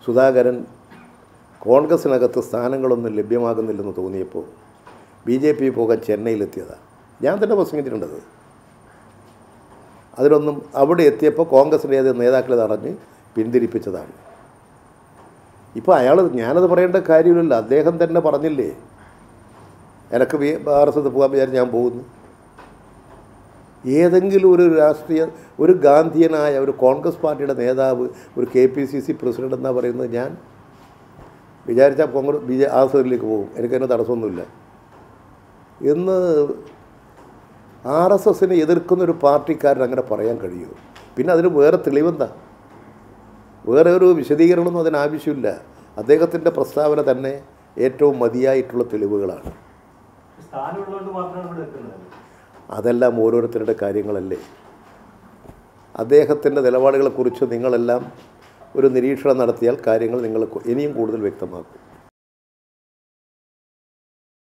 സുധാകരൻ കോൺഗ്രസിനകത്ത് സ്ഥാനങ്ങളൊന്നും ലഭ്യമാകുന്നില്ലെന്ന് തോന്നിയപ്പോൾ B J P പോകാൻ ചെന്നൈയിലെത്തിയതാണ് ഞാൻ തന്നെ പ്രസംഗിച്ചിട്ടുണ്ടത് അതിലൊന്നും അവിടെ എത്തിയപ്പോൾ കോൺഗ്രസിൻ്റെ ഏത് നേതാക്കളെ തടഞ്ഞ് പിന്തിരിപ്പിച്ചതാണ് ഇപ്പോൾ അയാൾ ഞാനത് പറയേണ്ട കാര്യമില്ലല്ലോ അദ്ദേഹം തന്നെ പറഞ്ഞില്ലേ എനിക്ക് ബി ആർ എസ് എസ് പോകാൻ വിചാരിച്ച് ഞാൻ പോകുന്നു ഏതെങ്കിലും ഒരു രാഷ്ട്രീയ ഒരു ഗാന്ധിയനായ ഒരു കോൺഗ്രസ് പാർട്ടിയുടെ നേതാവ് ഒരു K P C C president എന്നാ പറയുന്നത് ഞാൻ വിചാരിച്ചാൽ Congress B J R S എസിലേക്ക് പോകും എനിക്കതിന് തടസ്സമൊന്നുമില്ല എന്ന് ആർ എസ് എസിനെ എതിർക്കുന്ന ഒരു പാർട്ടിക്കാരൻ അങ്ങനെ പറയാൻ കഴിയുമോ പിന്നെ അതിന് വേറെ തെളിവെന്താ വേറെ ഒരു വിശദീകരണമൊന്നും അതിനാവശ്യമില്ല അദ്ദേഹത്തിൻ്റെ പ്രസ്താവന തന്നെ ഏറ്റവും മതിയായിട്ടുള്ള തെളിവുകളാണ് സ്ഥാനമുള്ളതുകൊണ്ട് മാത്രമാണ് ഇവിടെ എത്തുന്നത് അതെല്ലാം ഓരോരുത്തരുടെ കാര്യങ്ങളല്ലേ അദ്ദേഹത്തിൻ്റെ നിലപാടുകളെക്കുറിച്ച് നിങ്ങളെല്ലാം ഒരു നിരീക്ഷണം നടത്തിയാൽ കാര്യങ്ങൾ നിങ്ങൾ ഇനിയും കൂടുതൽ വ്യക്തമാക്കും